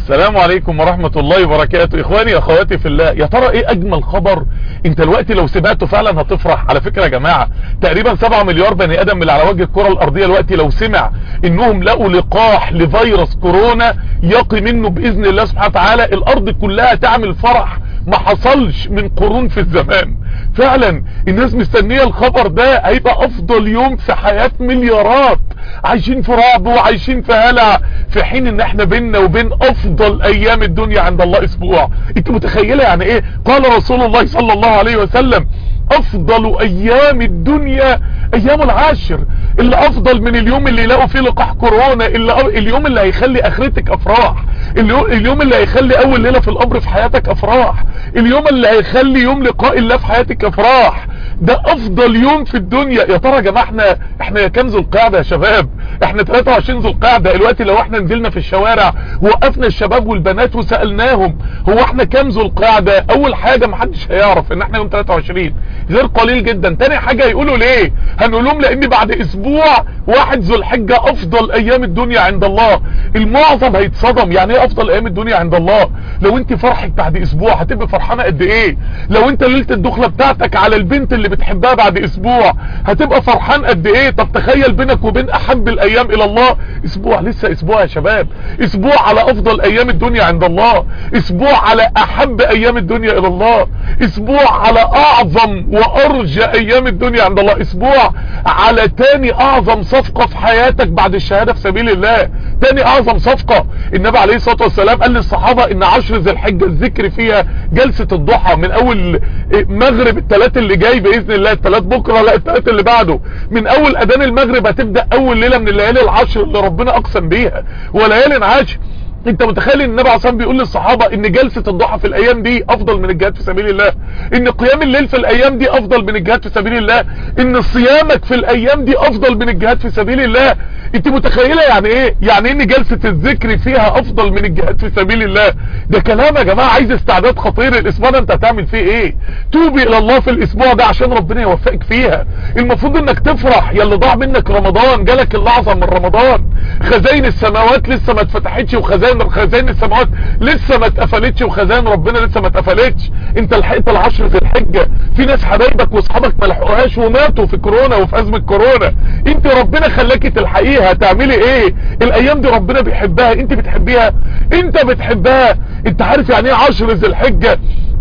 السلام عليكم ورحمة الله وبركاته اخواني اخواتي في الله يا ترى ايه اجمل خبر انت الوقت لو سمعته فعلا هتفرح على فكرة يا جماعة تقريبا 7 مليار بني ادم من على وجه الكرة الارضية الوقت لو سمع انهم لقوا لقاح لفيروس كورونا يقي منه باذن الله سبحانه وتعالى الارض كلها تعمل فرح ما حصلش من قرون في الزمان فعلا الناس مستنية الخبر ده هيبقى افضل يوم في حياة مليارات عايشين في رعب وعايشين في هلع في حين ان احنا بيننا وبين افضل ايام الدنيا عند الله اسبوع انت متخيلة يعني ايه قال رسول الله صلى الله عليه وسلم افضل ايام الدنيا ايام العاشر اللي افضل من اليوم اللي يلاقوا فيه لقاح كورونا اللي اليوم اللي هيخلي اخرتك افراح اليوم اللي هيخلي اول ليلة في القبر في حياتك افراح اليوم اللي هيخلي يوم لقاء الله في حياتك افراح ده افضل يوم في الدنيا يا ترى يا جماعه احنا احنا يا كام ذو القعده يا شباب احنا 23 ذو القعده دلوقتي لو احنا نزلنا في الشوارع ووقفنا الشباب والبنات وسالناهم هو احنا كام ذو القعده اول حاجه محدش هيعرف ان احنا يوم 23 غير قليل جدا تاني حاجه يقولوا ليه هنقول لهم لان بعد اسبوع واحد ذو الحجه افضل ايام الدنيا عند الله المعظم هيتصدم يعني ايه افضل ايام الدنيا عند الله لو انت فرحك بعد اسبوع هتبقى فرحانه قد ايه لو انت ليله الدخله بتاعتك على البنت اللي بتحبها بعد اسبوع هتبقى فرحان قد ايه طب تخيل بينك وبين احب الايام الى الله اسبوع لسه اسبوع يا شباب اسبوع على افضل ايام الدنيا عند الله اسبوع على احب ايام الدنيا الى الله اسبوع على اعظم وارجى ايام الدنيا عند الله اسبوع على تاني اعظم صفقة في حياتك بعد الشهادة في سبيل الله تاني اعظم صفقة النبي عليه الصلاة والسلام قال للصحابة ان عشر ذي الحجة الذكر فيها جلسة الضحى من اول مغرب الثلاث اللي جاي باذن الله الثلاث بكرة لا الثلاث اللي بعده من اول اذان المغرب هتبدأ اول ليلة من الليالي العشر اللي ربنا اقسم بيها وليالي عاشر انت متخيل ان النبي عليه بيقول للصحابة ان جلسة الضحى في الايام دي افضل من الجهاد في سبيل الله ان قيام الليل في الايام دي افضل من الجهاد في سبيل الله ان صيامك في الايام دي افضل من الجهاد في سبيل الله انت متخيلة يعني ايه يعني ان جلسة الذكر فيها افضل من الجهاد في سبيل الله ده كلام يا جماعة عايز استعداد خطير الاسبوع ده انت هتعمل فيه ايه توبي الى الله في الاسبوع ده عشان ربنا يوفقك فيها المفروض انك تفرح يا اللي ضاع منك رمضان جالك الاعظم من رمضان خزاين السماوات لسه ما اتفتحتش وخزاين خزائن السماوات لسه ما اتقفلتش وخزائن ربنا لسه ما اتقفلتش انت لحقت العشر في الحجة في ناس حبايبك واصحابك ما لحقوهاش وماتوا في كورونا وفي ازمة كورونا انت ربنا خلاكي تلحقيها تعملي ايه الايام دي ربنا بيحبها انت بتحبيها انت بتحبها انت عارف يعني ايه عشر ذي الحجة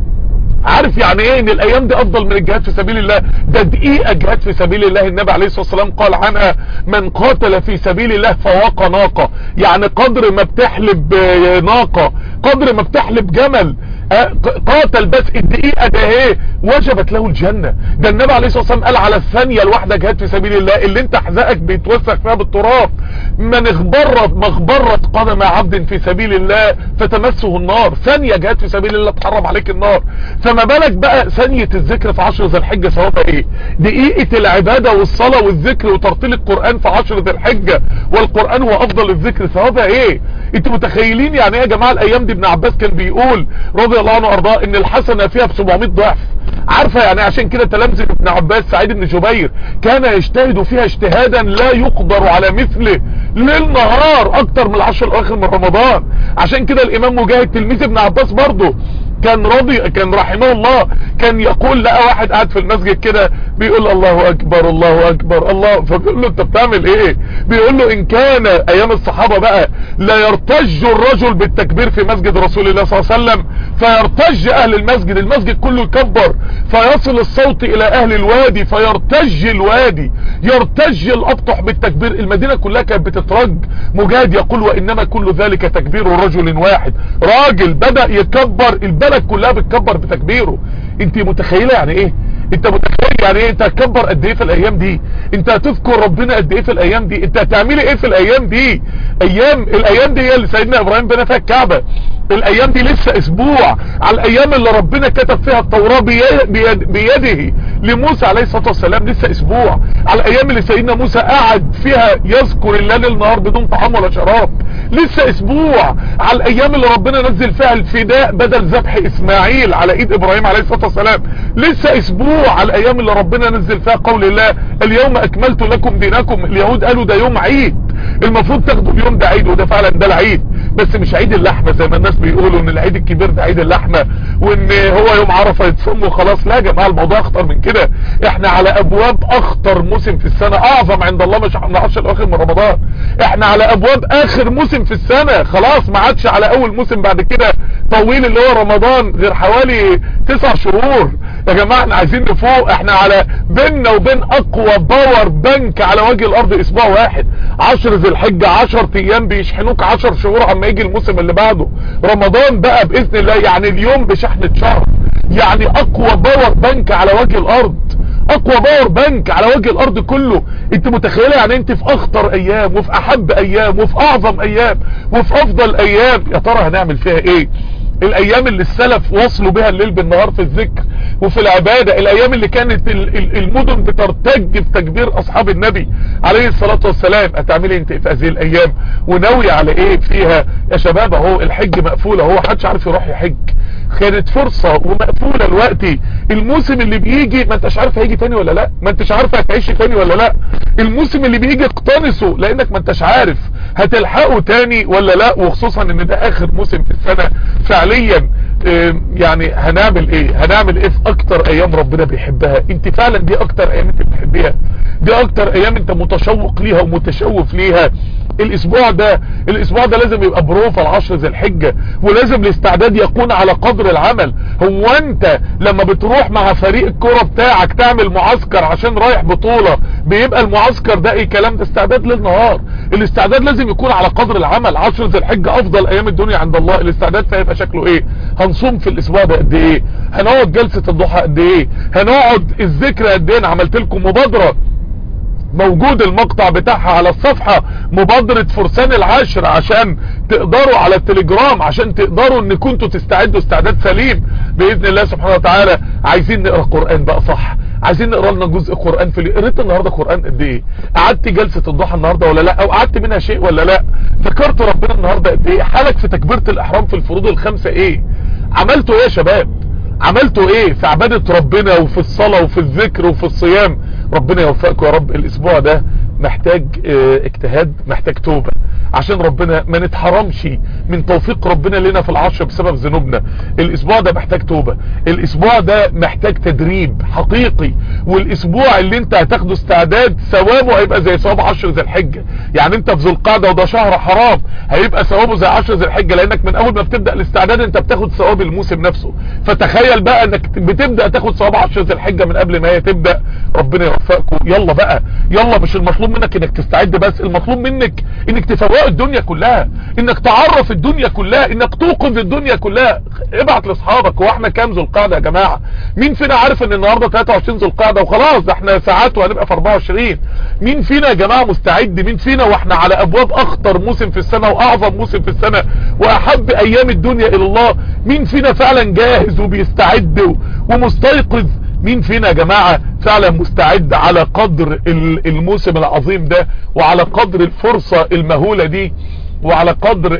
عارف يعني ايه ان الايام دي افضل من الجهاد في سبيل الله ده دقيقة جهاد في سبيل الله النبي عليه الصلاة والسلام قال عنها من قاتل في سبيل الله فواق ناقة يعني قدر ما بتحلب ناقة قدر ما بتحلب جمل قاتل بس الدقيقة ده ايه وجبت له الجنة ده النبي عليه الصلاة والسلام قال على الثانية الواحدة جهاد في سبيل الله اللي انت حزقك بيتوسخ فيها بالتراب من اغبرت مغبرت قدم عبد في سبيل الله فتمسه النار ثانية جهاد في سبيل الله تحرم عليك النار فما بالك بقى ثانية الذكر في عشر ذي الحجة ثوابها ايه دقيقة العبادة والصلاة والذكر وترتيل القرآن في عشر ذي الحجة والقرآن هو افضل الذكر ثوابها ايه انتوا متخيلين يعني ايه يا جماعة الايام دي ابن عباس كان بيقول رضي الله عنه وارضاه ان الحسنة فيها ب 700 ضعف عارفة يعني عشان كده تلامذة ابن عباس سعيد بن جبير كان يجتهد فيها اجتهادا لا يقدر على مثله ليل نهار اكتر من العشر الاواخر من رمضان عشان كده الامام مجاهد تلميذ ابن عباس برضه كان راضي كان رحمه الله كان يقول لقى واحد قاعد في المسجد كده بيقول الله اكبر الله اكبر الله فبيقول له انت بتعمل ايه بيقول له ان كان ايام الصحابة بقى لا يرتج الرجل بالتكبير في مسجد رسول الله صلى الله عليه وسلم فيرتج اهل المسجد المسجد كله يكبر فيصل الصوت الى اهل الوادي فيرتج الوادي يرتج الابطح بالتكبير المدينة كلها كانت بتترج مجاهد يقول وانما كل ذلك تكبير رجل واحد راجل بدأ يكبر البلد كلها بتكبر بتكبيره انت متخيلة يعني ايه انت متخيل يعني ايه انت هتكبر قد ايه في الايام دي انت هتذكر ربنا قد ايه في الايام دي انت هتعملي ايه في الايام دي ايام الايام دي هي اللي سيدنا ابراهيم بنى فيها الكعبة الايام دي لسه اسبوع على الايام اللي ربنا كتب فيها التوراة بيد بيده لموسى عليه الصلاة والسلام لسه اسبوع على الايام اللي سيدنا موسى قعد فيها يذكر الليل النهار بدون طعام ولا شراب لسه اسبوع على الايام اللي ربنا نزل فيها الفداء بدل ذبح اسماعيل على ايد ابراهيم عليه الصلاة والسلام لسه اسبوع على الايام اللي ربنا نزل فيها قول الله اليوم اكملت لكم دينكم اليهود قالوا ده يوم عيد المفروض تاخدوا اليوم ده عيد وده فعلا ده العيد بس مش عيد اللحمة زي ما الناس بيقولوا ان العيد الكبير ده عيد اللحمة وان هو يوم عرفة يتصم وخلاص لا يا جماعة الموضوع اخطر من كده احنا على ابواب اخطر موسم في السنة اعظم عند الله مش من عشر الاواخر من رمضان احنا على ابواب اخر موسم في السنة خلاص ما عادش على اول موسم بعد كده طويل اللي هو رمضان غير حوالي تسع شهور يا جماعة احنا عايزين نفوق احنا على بيننا وبين اقوى باور بنك على وجه الارض اسبوع واحد عشر ذي الحجة عشر ايام بيشحنوك عشر شهور عما يجي الموسم اللي بعده رمضان بقى باذن الله يعني اليوم بشحنة شهر يعني اقوى باور بنك على وجه الارض اقوى باور بنك على وجه الارض كله انت متخيله يعني انت في اخطر ايام وفي احب ايام وفي اعظم ايام وفي افضل ايام يا ترى هنعمل فيها ايه الايام اللي السلف وصلوا بها الليل بالنهار في الذكر وفي العبادة الايام اللي كانت المدن بترتج بتكبير اصحاب النبي عليه الصلاة والسلام هتعملي انت في هذه الايام وناوي على ايه فيها يا شباب اهو الحج مقفولة هو محدش عارف يروح يحج كانت فرصة ومقفولة دلوقتي الموسم اللي بيجي ما انتش عارف هيجي تاني ولا لا ما انتش عارف هتعيش تاني ولا لا الموسم اللي بيجي اقتنصه لانك ما انتش عارف هتلحقه تاني ولا لا وخصوصا ان ده اخر موسم في السنة فعليا يعني هنعمل ايه هنعمل ايه في اكتر ايام ربنا بيحبها انت فعلا دي اكتر ايام انت بتحبيها دي اكتر ايام انت متشوق ليها ومتشوف ليها الاسبوع ده الاسبوع ده لازم يبقى بروفة العشر ذي الحجة ولازم الاستعداد يكون على قدر العمل هو انت لما بتروح مع فريق الكرة بتاعك تعمل معسكر عشان رايح بطولة بيبقى المعسكر ده ايه كلام ده استعداد للنهار الاستعداد لازم يكون على قدر العمل عشر ذي الحجة افضل ايام الدنيا عند الله الاستعداد فيبقى شكله ايه هنصوم في الاسبوع ده قد ايه هنقعد جلسة الضحى قد ايه هنقعد الذكر قد ايه انا عملت لكم مبادرة موجود المقطع بتاعها على الصفحة مبادرة فرسان العشر عشان تقدروا على التليجرام عشان تقدروا ان كنتوا تستعدوا استعداد سليم بإذن الله سبحانه وتعالى عايزين نقرأ قرآن بقى صح عايزين نقرا لنا جزء قرآن في قريت النهاردة قرآن قد ايه قعدت جلسة الضحى النهاردة ولا لا او قعدت منها شيء ولا لا ذكرت ربنا النهاردة قد ايه حالك في تكبيرة الاحرام في الفروض الخمسة ايه عملتوا ايه يا شباب عملتوا ايه في عبادة ربنا وفي الصلاة وفي الذكر وفي الصيام ربنا يوفقكم يا رب الاسبوع ده محتاج اه اجتهاد محتاج توبة عشان ربنا ما نتحرمش من توفيق ربنا لنا في العشر بسبب ذنوبنا الاسبوع ده محتاج توبة الاسبوع ده محتاج تدريب حقيقي والاسبوع اللي انت هتاخده استعداد ثوابه هيبقى زي ثواب عشر ذي الحجة يعني انت في ذو القعدة وده شهر حرام هيبقى ثوابه زي عشر ذي الحجة لانك من اول ما بتبدأ الاستعداد انت بتاخد ثواب الموسم نفسه فتخيل بقى انك بتبدأ تاخد ثواب عشر ذي الحجة من قبل ما هي تبدأ ربنا يوفقكم يلا بقى يلا مش المطلوب منك انك تستعد بس المطلوب منك انك تفوق الدنيا كلها انك تعرف الدنيا كلها انك توقف الدنيا كلها ابعت لاصحابك هو احنا كام ذو القعده يا جماعه مين فينا عارف ان النهارده 23 ذو القعده وخلاص ده احنا ساعات وهنبقى في 24 مين فينا يا جماعه مستعد مين فينا واحنا على ابواب اخطر موسم في السنه واعظم موسم في السنه واحب ايام الدنيا الى الله مين فينا فعلا جاهز وبيستعد ومستيقظ مين فينا يا جماعة فعلا مستعد على قدر الموسم العظيم ده وعلى قدر الفرصة المهولة دي وعلى قدر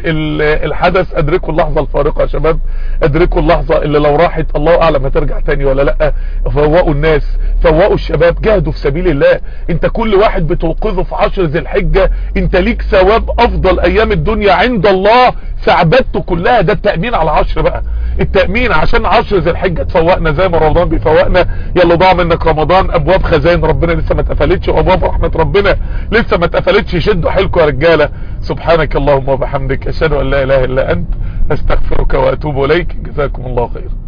الحدث ادركوا اللحظة الفارقة يا شباب ادركوا اللحظة اللي لو راحت الله اعلم هترجع تاني ولا لا فوقوا الناس فوقوا الشباب جاهدوا في سبيل الله انت كل واحد بتوقظه في عشر ذي الحجة انت ليك ثواب افضل ايام الدنيا عند الله في عبادته كلها ده التأمين على عشر بقى التأمين عشان عشر ذي الحجة تفوقنا زي ما رمضان بيفوقنا يلا ضاع منك رمضان ابواب خزائن ربنا لسه ما اتقفلتش وابواب رحمة ربنا لسه ما اتقفلتش شدوا حيلكم يا رجالة سبحانك اللهم وبحمدك اشهد ان لا اله الا انت استغفرك واتوب اليك جزاكم الله خير